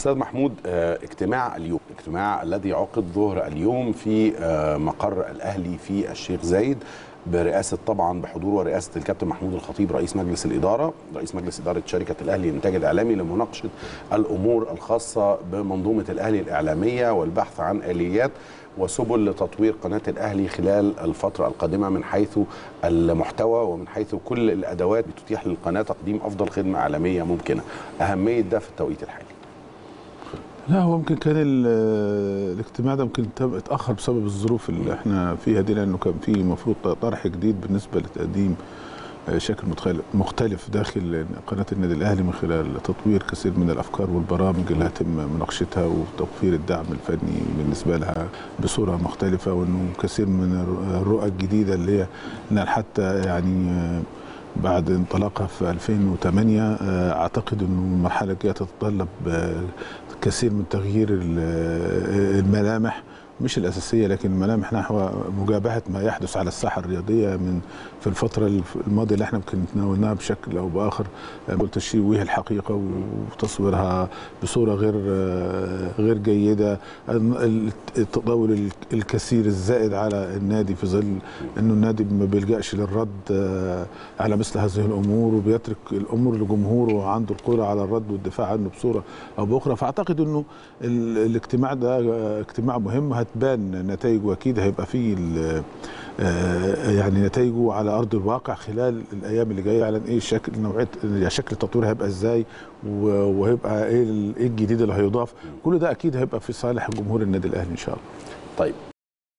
استاذ محمود آه، اجتماع اليوم اجتماع الذي عقد ظهر اليوم في آه، مقر الاهلي في الشيخ زايد برئاسه طبعا بحضور ورئاسه الكابتن محمود الخطيب رئيس مجلس الاداره رئيس مجلس اداره شركه الاهلي للانتاج الاعلامي لمناقشه الامور الخاصه بمنظومه الاهلي الاعلاميه والبحث عن اليات وسبل لتطوير قناه الاهلي خلال الفتره القادمه من حيث المحتوى ومن حيث كل الادوات بتتيح للقناه تقديم افضل خدمه اعلاميه ممكنه اهميه ده في التوقيت الحالي لا هو ممكن كان ال- الاجتماع ده ممكن تم- اتاخر بسبب الظروف اللي احنا فيها دي لانه كان في المفروض طرح جديد بالنسبه لتقديم آه، شكل متخل- مختلف داخل قناه النادي الاهلي من خلال تطوير كثير من الافكار والبرامج اللي هيتم مناقشتها وتوفير الدعم الفني بالنسبه لها بصوره مختلفه وانه كثير من الر- الرؤى الجديده اللي هي إنها حتى يعني آه، بعد انطلاقها في 2008 آه، اعتقد انه المرحله الجايه تتطلب آه، كثير من تغيير ال- آه، الملامح مش الاساسيه لكن الملامح نحو مجابهه ما يحدث على الساحه الرياضيه من في الفتره الف- الماضيه اللي احنا يمكن تناولناها بشكل او باخر آه، قلت تشويه الحقيقه وتصويرها بصوره غير آه، غير جيده ال- التطاول ال- الكثير الزائد على النادي في ظل انه النادي ما بيلجاش للرد آه، على مثل هذه الامور وبيترك الامور لجمهوره وعنده القدره على الرد والدفاع عنه بصوره او باخرى فاعتقد انه ال- الاجتماع ده آه، اجتماع مهم هتبان نتائجه اكيد هيبقى فيه ال- آه، يعني نتائجه على ارض الواقع خلال الايام اللي جايه على ايه شكل نوعيه يعني شكل التطوير هيبقى ازاي و- وهيبقى ايه ال- إيه الجديد اللي هيضاف كل ده اكيد هيبقى في صالح جمهور النادي الاهلي ان شاء الله طيب